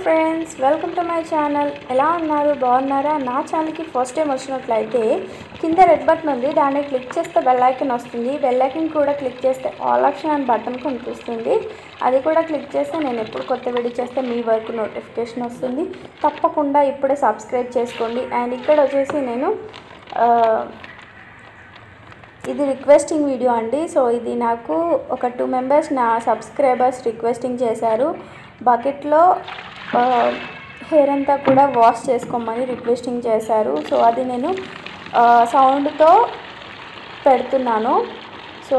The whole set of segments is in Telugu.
Friends welcome to my channel ఎలా ఉన్నారు బాగున్నారా నా ఛానల్కి ఫస్ట్ టైం వచ్చినట్లయితే కింద రెడ్ బటన్ ఉంది దాన్ని క్లిక్ చేస్తే బెల్ ఐకన్ వస్తుంది బెల్ ఐకన్ కూడా క్లిక్ చేస్తే ఆల్ ఆప్షన్ అని బటన్ కనిపిస్తుంది అది కూడా క్లిక్ చేస్తే నేను ఎప్పుడు కొత్త వీడియో చేస్తే మీ వరకు నోటిఫికేషన్ వస్తుంది తప్పకుండా ఇప్పుడే సబ్స్క్రైబ్ చేసుకోండి అండ్ ఇక్కడ వచ్చేసి నేను ఆ, ఇది రిక్వెస్టింగ్ వీడియో అండి సో ఇది నాకు ఒక టూ మెంబర్స్ నా సబ్స్క్రైబర్స్ రిక్వెస్టింగ్ చేశారు బకెట్లో హెయిర్ అంతా కూడా వాష్ చేసుకోమని రిక్వెస్టింగ్ చేశారు సో అది నేను సౌండ్తో పెడుతున్నాను సో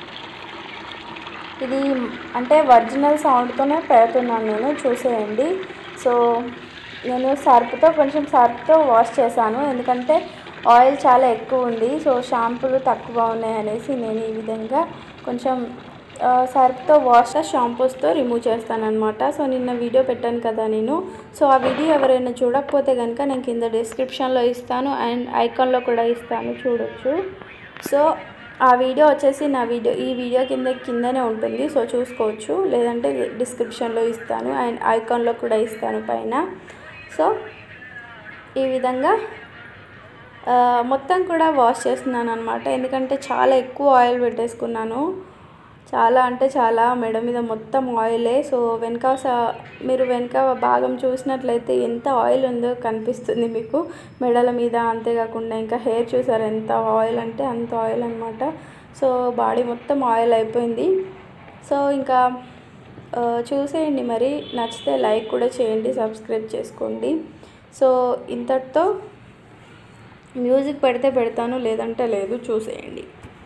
ఇది అంటే ఒరిజినల్ సౌండ్తోనే పెడుతున్నాను నేను చూసేయండి సో నేను సర్ఫ్తో కొంచెం సర్ఫ్తో వాష్ చేశాను ఎందుకంటే ఆయిల్ చాలా ఎక్కువ ఉంది సో షాంపూలు తక్కువ ఉన్నాయి అనేసి నేను ఈ విధంగా కొంచెం ఆ, సర్ఫ్తో వాష్ షాంపూస్తో రిమూవ్ చేస్తానన్నమాట సో నిన్న వీడియో పెట్టాను కదా నేను సో ఆ వీడియో ఎవరైనా చూడకపోతే కనుక నేను కింద డిస్క్రిప్షన్లో ఇస్తాను అండ్ ఐకాన్లో కూడా ఇస్తాను చూడొచ్చు సో ఆ వీడియో వచ్చేసి నా వీడియో ఈ వీడియో కింద కిందనే ఉంటుంది సో చూసుకోవచ్చు లేదంటే డిస్క్రిప్షన్లో ఇస్తాను అండ్ ఐకాన్లో కూడా ఇస్తాను పైన సో ఈ విధంగా ఆ, మొత్తం కూడా వాష్ చేస్తున్నాను అనమాట ఎందుకంటే చాలా ఎక్కువ ఆయిల్ పెట్టేసుకున్నాను చాలా అంటే చాలా మెడ మీద మొత్తం ఆయిలే సో వెనక స- మీరు వెనక భాగం చూసినట్లయితే ఎంత ఆయిల్ ఉందో కనిపిస్తుంది మీకు మెడల మీద అంతేకాకుండా ఇంకా హెయిర్ చూసారు ఎంత ఆయిల్ అంటే అంత ఆయిల్ అనమాట సో బాడీ మొత్తం ఆయిల్ అయిపోయింది సో ఇంకా ఆ, చూసేయండి మరి నచ్చితే లైక్ కూడా చేయండి సబ్స్క్రైబ్ చేసుకోండి సో ఇంతటితో మ్యూజిక్ పెడితే పెడతాను లేదంటే లేదు చూసేయండి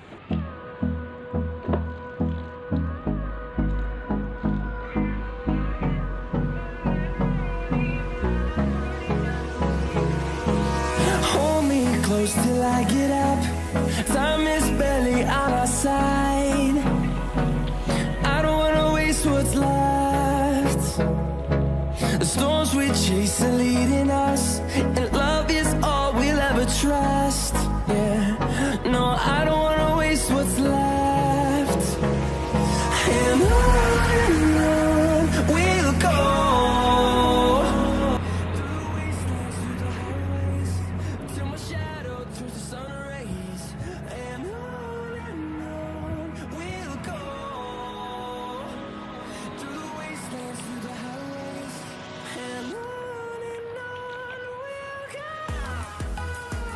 Hold me close till I get up. Time is barely on our side. I don't wanna waste what's left. The storms we chase are leading us, and love is all we'll ever trust. Yeah, no, I don't wanna waste what's left. And on and on we'll go. Through the wastelands, through the highways, till my shadow turns to sun rays. And on and on we'll go. Through the wastelands, through the highways, and on and on we'll go.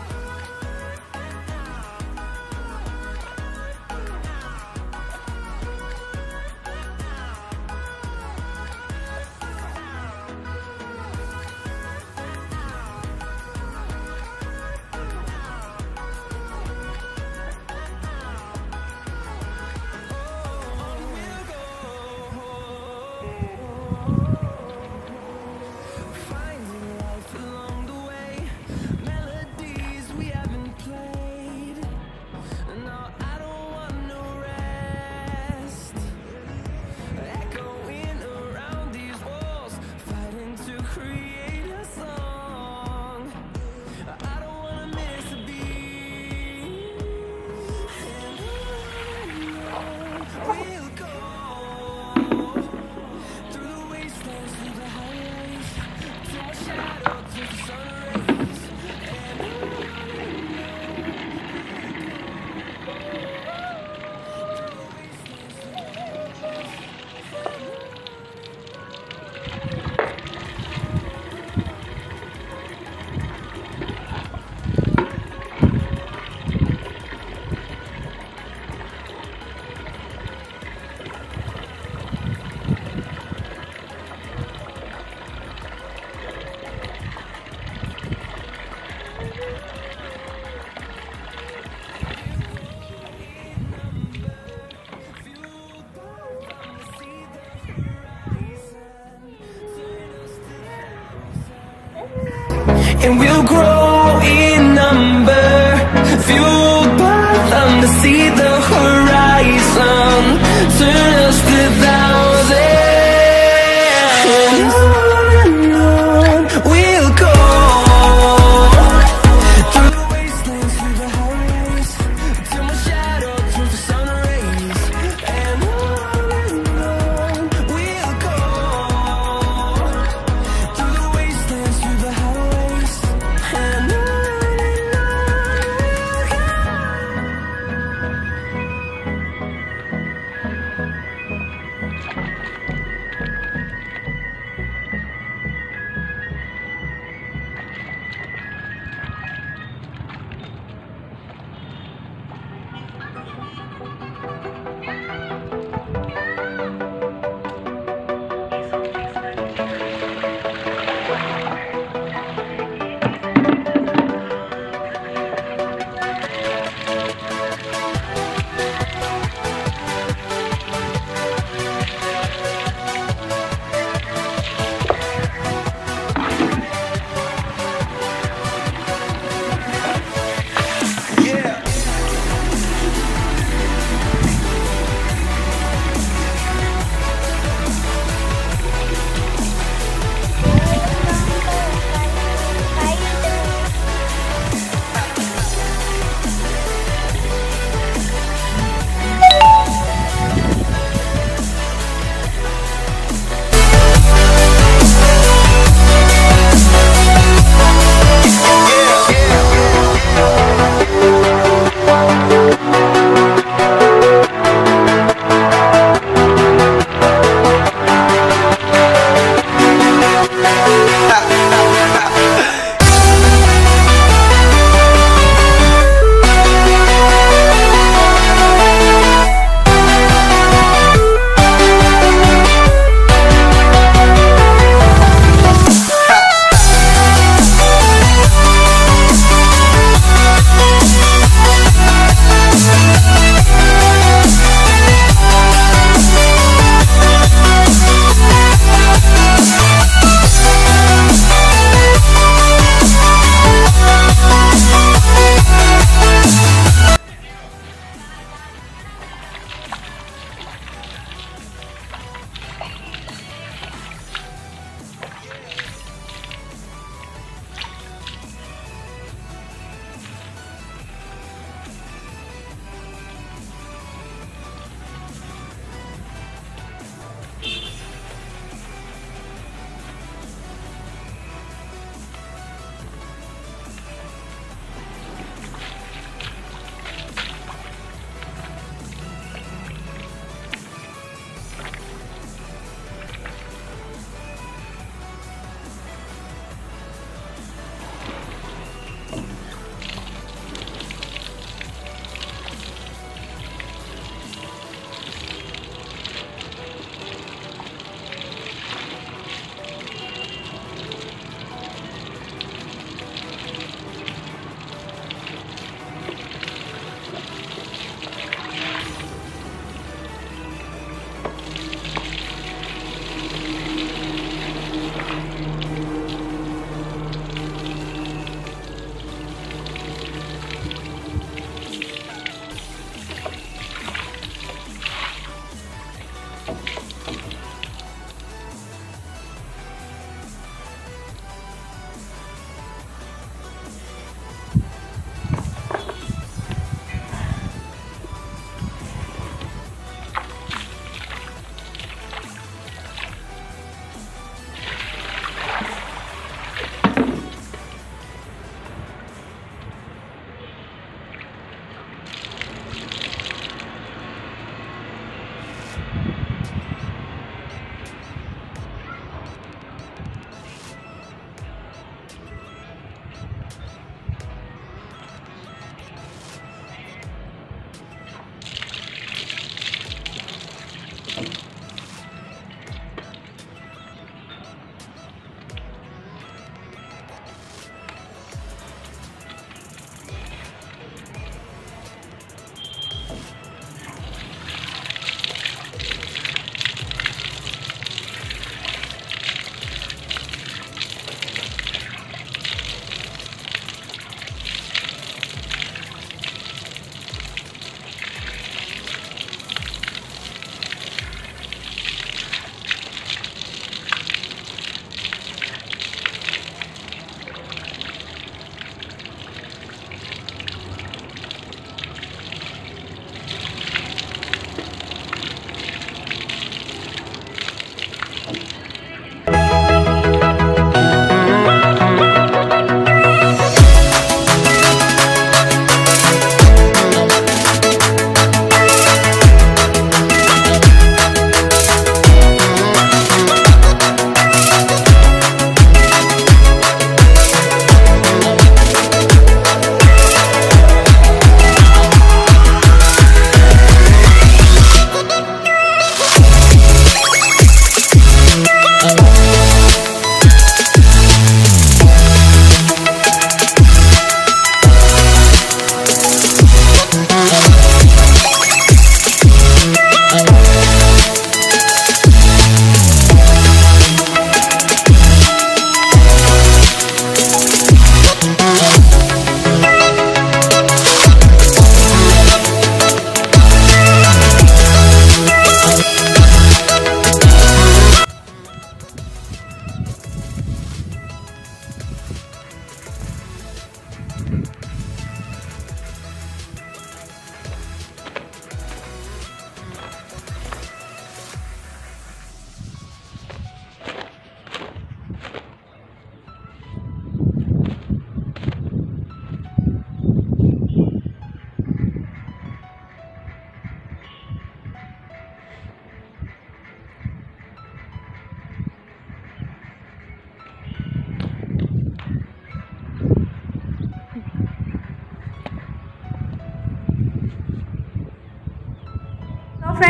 Finding life along the way, melodies we haven't played. No, I don't want no rest. Echoing around these walls, fighting to create a song. I don't wanna miss a beat. And on we'll go. Through the wastelands, through the highways, till my shadow turns to sun rays. And And we'll grow in number, fueled by them to see the horizon, turn us to thousands. And on and on we'll go through the wastelands, through the highways, till my shadow turns to sun rays. And on and on we'll go.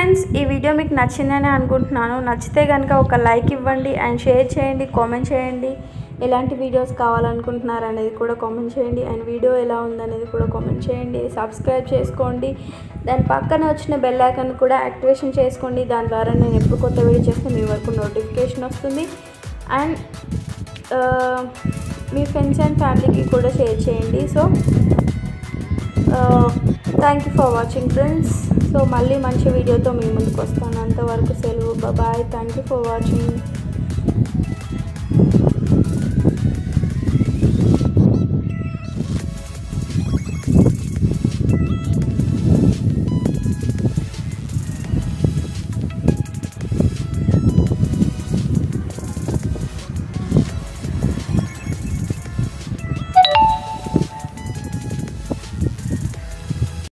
Friends ఈ వీడియో మీకు నచ్చిందని అనుకుంటున్నాను నచ్చితే కనుక ఒక లైక్ ఇవ్వండి అండ్ షేర్ చేయండి కామెంట్ చేయండి ఎలాంటి వీడియోస్ కావాలనుకుంటున్నారు అనేది కూడా కామెంట్ చేయండి అండ్ వీడియో ఎలా ఉందనేది కూడా కామెంట్ చేయండి సబ్స్క్రైబ్ చేసుకోండి దాని పక్కన వచ్చిన బెల్ ఐకాన్ కూడా యాక్టివేషన్ చేసుకోండి దాని ద్వారా నేను ఎప్పుడు కొత్త వీడియో చేస్తే మీ వరకు నోటిఫికేషన్ వస్తుంది అండ్ మీ ఫ్రెండ్స్ అండ్ ఫ్యామిలీకి కూడా షేర్ చేయండి so thank you for watching friends so మళ్ళీ మంచి వీడియోతో మీ ముందుకు వస్తాను అంతవరకు సెలవు bye thank you for watching